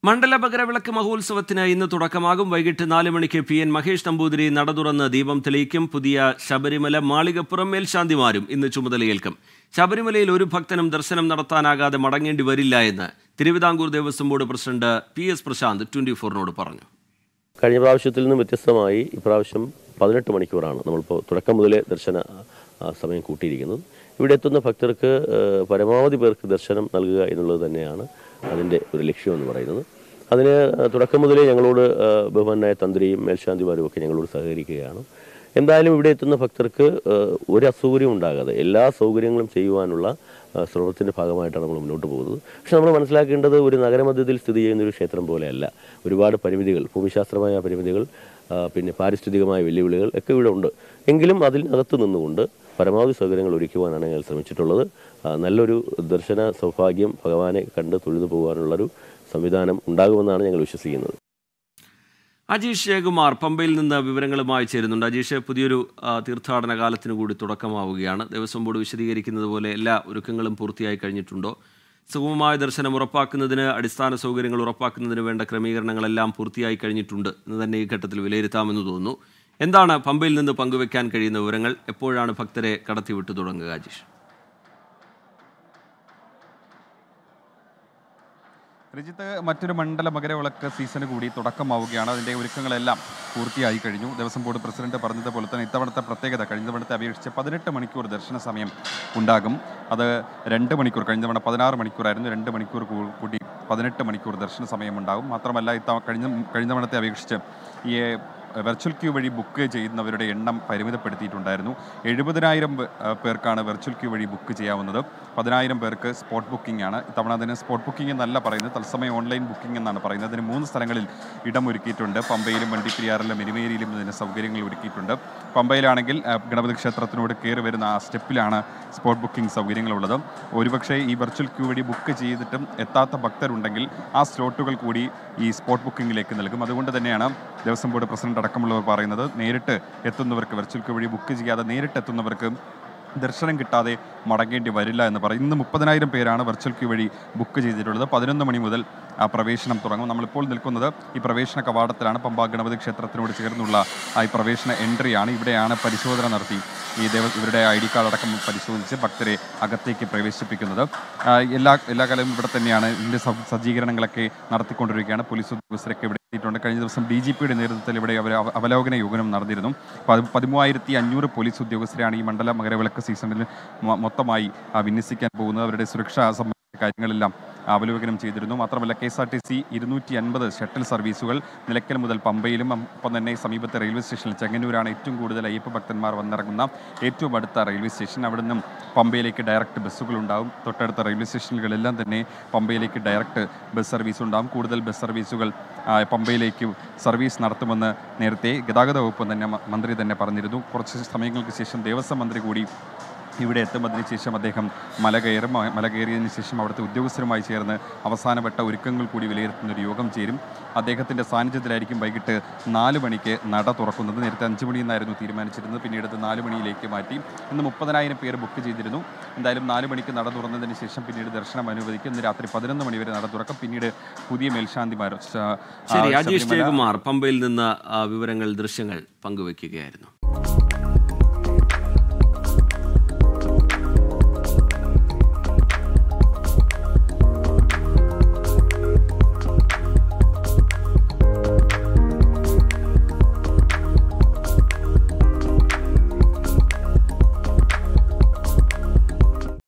മണ്ഡല മകരവിളക്ക് മഹോത്സവത്തിന് ഇന്ന് തുടക്കമാകും വൈകിട്ട് നാല് മണിക്ക് പി എൻ മഹേഷ് നമ്പൂതിരി നട തുറന്ന് ദീപം തെളിയിക്കും പുതിയ ശബരിമല മാളികപ്പുറം മേൽശാന്തിമാരും ഇന്ന് ചുമതലയേൽക്കും ശബരിമലയിൽ ഒരു ഭക്തനും ദർശനം നടത്താനാകാതെ മടങ്ങേണ്ടി വരില്ല എന്ന് Thiruvithamkoor Devaswom board president P S Prashanth twenty ഫോറിനോട് പറഞ്ഞു കഴിഞ്ഞ പ്രാവശ്യത്തിൽ നിന്നും വ്യത്യസ്തമായി ഇപ്രാവശ്യം പതിനെട്ട് മണിക്കൂറാണ് നമ്മളിപ്പോൾ തുടക്കം മുതലേ ദർശന ആ, സമയം കൂട്ടിയിരിക്കുന്നത് ഇവിടെ എത്തുന്ന ഭക്തർക്ക് ആ, പരമാവധി പേർക്ക് ദർശനം നൽകുക എന്നുള്ളത് തന്നെയാണ് അതിൻ്റെ ഒരു ലക്ഷ്യമെന്ന് പറയുന്നത് അതിന് ആ, തുടക്കം മുതലേ ഞങ്ങളോട് ആ, ബഹുമാനായ തന്ത്രിയും മേൽശാന്തിമാരും ഒക്കെ ഞങ്ങളോട് സഹകരിക്കുകയാണ് എന്തായാലും ഇവിടെ എത്തുന്ന ഭക്തർക്ക് ആ, ഒരു അസൗകര്യം ഉണ്ടാകാതെ എല്ലാ സൗകര്യങ്ങളും ചെയ്യുവാനുള്ള ആ, ശ്രമത്തിൻ്റെ ഭാഗമായിട്ടാണ് നമ്മൾ മുന്നോട്ട് പോകുന്നത് പക്ഷെ നമ്മൾ മനസ്സിലാക്കേണ്ടത് ഒരു നഗരമധ്യത്തിൽ സ്ഥിതി ചെയ്യുന്ന ഒരു ക്ഷേത്രം പോലെയല്ല ഒരുപാട് പരിമിതികൾ ഭൂമിശാസ്ത്രമായ പരിമിതികൾ ആ, പിന്നെ പാരിസ്ഥിതികമായ വെല്ലുവിളികൾ ഒക്കെ ഇവിടെ ഉണ്ട് എങ്കിലും അതിനകത്ത് നിന്നുകൊണ്ട് പരമാവധി സൗകര്യങ്ങൾ ഒരുക്കുവാനാണ് ഞങ്ങൾ ശ്രമിച്ചിട്ടുള്ളത് ആ, നല്ലൊരു ദർശന സൗഭാഗ്യം ഭഗവാനെ കണ്ട് തൊഴുതു പോകാനുള്ളൊരു സംവിധാനം ഉണ്ടാകുമെന്നാണ് ഞങ്ങൾ വിശ്വസിക്കുന്നത് അജീഷ് ജയകുമാർ പമ്പയിൽ നിന്ന് വിവരങ്ങളുമായി ചേരുന്നുണ്ട് അജീഷ് പുതിയൊരു ആ, തീർത്ഥാടന കാലത്തിന് കൂടി തുടക്കമാവുകയാണ് ദേവസ്വം ബോർഡ് വിശദീകരിക്കുന്നത് പോലെ എല്ലാ ഒരുക്കങ്ങളും പൂർത്തിയായി കഴിഞ്ഞിട്ടുണ്ടോ സുഗമമായ ദർശനം ഉറപ്പാക്കുന്നതിന് അടിസ്ഥാന സൗകര്യങ്ങൾ ഉറപ്പാക്കുന്നതിന് വേണ്ട ക്രമീകരണങ്ങളെല്ലാം പൂർത്തിയായി കഴിഞ്ഞിട്ടുണ്ട് എന്ന് തന്നെ ഈ ഘട്ടത്തിൽ വിലയിരുത്താമെന്ന് തോന്നുന്നു എന്താണ് പമ്പയിൽ നിന്ന് പങ്കുവെക്കാൻ കഴിയുന്ന വിവരങ്ങൾ എപ്പോഴാണ് ഭക്തരെ കടത്തിവിട്ടു തുടങ്ങുക അജീഷ് രജിത്ത് മറ്റൊരു മണ്ഡല മകരവിളക്ക് സീസണ് കൂടി തുടക്കമാവുകയാണ് അതിൻ്റെ ഒരുക്കങ്ങളെല്ലാം പൂർത്തിയായി കഴിഞ്ഞു ദേവസ്വം ബോർഡ് പ്രസിഡന്റ് പറഞ്ഞതുപോലെ തന്നെ ഇത്തവണത്തെ പ്രത്യേകത കഴിഞ്ഞ തവണത്തെ അപേക്ഷിച്ച് പതിനെട്ട് മണിക്കൂർ ദർശന സമയം ഉണ്ടാകും അത് രണ്ട് മണിക്കൂർ കഴിഞ്ഞ തവണ പതിനാറ് മണിക്കൂറായിരുന്നു രണ്ട് മണിക്കൂർ കൂ- കൂടി പതിനെട്ട് മണിക്കൂർ ദർശന സമയം ഉണ്ടാകും മാത്രമല്ല ഇത്ത കഴിഞ്ഞ കഴിഞ്ഞ തവണത്തെ അപേക്ഷിച്ച് ഈ വെർച്വൽ ക്യൂ വഴി ബുക്ക് ചെയ്യുന്നവരുടെ എണ്ണം പരിമിതപ്പെടുത്തിയിട്ടുണ്ടായിരുന്നു എഴുപതിനായിരം പേർക്കാണ് വെർച്വൽ ക്യൂ വഴി ബുക്ക് ചെയ്യാവുന്നത് പതിനായിരം പേർക്ക് സ്പോട്ട് ബുക്കിംഗ് ആണ് ഇത്തവണ അതിന് സ്പോട്ട് ബുക്കിംഗ് എന്നല്ല പറയുന്നത് തത്സമയം ഓൺലൈൻ ബുക്കിംഗ് എന്നാണ് പറയുന്നത് അതിന് മൂന്ന് സ്ഥലങ്ങളിൽ ഇടം ഒരുക്കിയിട്ടുണ്ട് പമ്പയിലും വണ്ടിപ്പെരിയാറിലും എരുമേരിയിലും ഇതിന് സൗകര്യങ്ങൾ ഒരുക്കിയിട്ടുണ്ട് പമ്പയിലാണെങ്കിൽ ആ, ഗണപതി ക്ഷേത്രത്തിനോട് കയറി വരുന്ന ആ സ്റ്റെപ്പിലാണ് സ്പോട്ട് ബുക്കിംഗ് സൗകര്യങ്ങളുള്ളത് ഒരുപക്ഷെ ഈ വെർച്വൽ ക്യൂ വഴി ബുക്ക് ചെയ്തിട്ടും എത്താത്ത ഭക്തരുണ്ടെങ്കിൽ ആ സ്ലോട്ടുകൾ കൂടി ഈ സ്പോട്ട് ബുക്കിംഗിലേക്ക് നൽകും അതുകൊണ്ട് തന്നെയാണ് ദേവസ്വം ബോർഡ് പ്രസിഡന്റ് അടക്കമുള്ളവർ പറയുന്നത് നേരിട്ട് എത്തുന്നവർക്ക് വെർച്വൽ ക്യൂ വഴി ബുക്ക് ചെയ്യാതെ നേരിട്ട് എത്തുന്നവർക്ക് ദർശനം കിട്ടാതെ മടങ്ങേണ്ടി വരില്ല എന്ന് പറയും ഇന്ന് മുപ്പതിനായിരം പേരാണ് വെർച്വൽ ക്യൂ വഴി ബുക്ക് ചെയ്തിട്ടുള്ളത് പതിനൊന്ന് മണി മുതൽ ആ പ്രവേശനം തുടങ്ങും നമ്മളിപ്പോൾ നിൽക്കുന്നത് ഈ പ്രവേശന കവാടത്തിലാണ് പമ്പ ഗണപതി ക്ഷേത്രത്തിനോട് ചേർന്നുള്ള ആ ഈ പ്രവേശന എൻട്രിയാണ് ഇവിടെയാണ് പരിശോധന നടത്തി ഈ ദേവ ഇവരുടെ ഐ ഡി കാർഡ് അടക്കം പരിശോധിച്ച് ഭക്തരെ അകത്തേക്ക് പ്രവേശിപ്പിക്കുന്നത് ആ, എല്ലാ എല്ലാ കാലവും ഇവിടെ തന്നെയാണ് ഇതിൻ്റെ സ- സജ്ജീകരണങ്ങളൊക്കെ നടത്തിക്കൊണ്ടിരിക്കുകയാണ് പോലീസ് ഉദ്യോഗസ്ഥരൊക്കെ ഇവിടെ എത്തിയിട്ടുണ്ട് കഴിഞ്ഞ ദിവസം ഡി ജി പിയുടെ നേതൃത്വത്തിൽ ഇവിടെ അവർ അവ- അവലോകന യോഗം നടന്നിരുന്നു പതി- പതിമൂവായിരത്തി അഞ്ഞൂറ് പോലീസ് ഉദ്യോഗസ്ഥരെയാണ് ഈ മണ്ഡല മകരവിളക്ക് സീസണിൽ മൊ- മൊത്തമായി ആ, വിന്യസിക്കാൻ പോകുന്നത് അവരുടെ സുരക്ഷാ സംബന്ധിച്ച കാര്യങ്ങളെല്ലാം അവലോകനം ചെയ്തിരുന്നു മാത്രമല്ല K S R T C ഇരുന്നൂറ്റി അൻപത് ഷട്ടിൽ സർവീസുകൾ നിലയ്ക്കൽ മുതൽ പമ്പയിലും അം- ഒപ്പം തന്നെ സമീപത്തെ റെയിൽവേ സ്റ്റേഷനിൽ ചെങ്ങന്നൂരാണ് ഏറ്റവും കൂടുതൽ അയ്യപ്പ ഭക്തന്മാർ വന്നിറങ്ങുന്ന ഏറ്റവും അടുത്ത റെയിൽവേ സ്റ്റേഷൻ അവിടെ നിന്നും പമ്പയിലേക്ക് ഡയറക്റ്റ് ബസ്സുകൾ ഉണ്ടാവും തൊട്ടടുത്ത റെയിൽവേ സ്റ്റേഷനുകളെല്ലാം തന്നെ പമ്പയിലേക്ക് ഡയറക്റ്റ് ബസ് സർവീസ് ഉണ്ടാവും കൂടുതൽ ബസ് സർവീസുകൾ ആ, പമ്പയിലേക്ക് സർവീസ് നടത്തുമെന്ന് നേരത്തെ ഗതാഗത വകുപ്പ് തന്നെ മ- മന്ത്രി തന്നെ പറഞ്ഞിരുന്നു കുറച്ച് സമയങ്ങൾക്ക് ശേഷം ദേവസ്വം മന്ത്രി കൂടി ഇവിടെ എത്തും അതിനുശേഷം അദ്ദേഹം മല കയറും മ- മല കയറിയതിന് ശേഷം അവിടുത്തെ ഉദ്യോഗസ്ഥരുമായി ചേർന്ന് അവസാനവട്ട ഒരുക്കങ്ങൾ കൂടി വിലയിരുത്തുന്ന ഒരു യോഗം ചേരും അദ്ദേഹത്തിൻ്റെ സാന്നിധ്യത്തിലായിരിക്കും വൈകിട്ട് നാല് മണിക്ക് നട തുറക്കുന്നത് നേരത്തെ അഞ്ച് മണിയെന്നായിരുന്നു തീരുമാനിച്ചിരുന്നത് പിന്നീട് അത് നാല് മണിയിലേക്ക് മാറ്റി ഇന്ന് മുപ്പതിനായിരം പേര് ബുക്ക് ചെയ്തിരുന്നു എന്തായാലും നാല് മണിക്ക് നട തുറന്നതിന് ശേഷം പിന്നീട് ദർശനം അനുവദിക്കും ഇന്ന് രാത്രി പതിനൊന്ന് മണി വരെ നട തുറക്കും പിന്നീട് പുതിയ മേൽശാന്തിമാർ ശ- ആ, ശരി അജീഷ് ശബരിമല- ജയകുമാർ പമ്പയിൽ നിന്ന് ആ, വിവരങ്ങൾ ദൃശ്യങ്ങൾ പങ്കുവെക്കുകയായിരുന്നു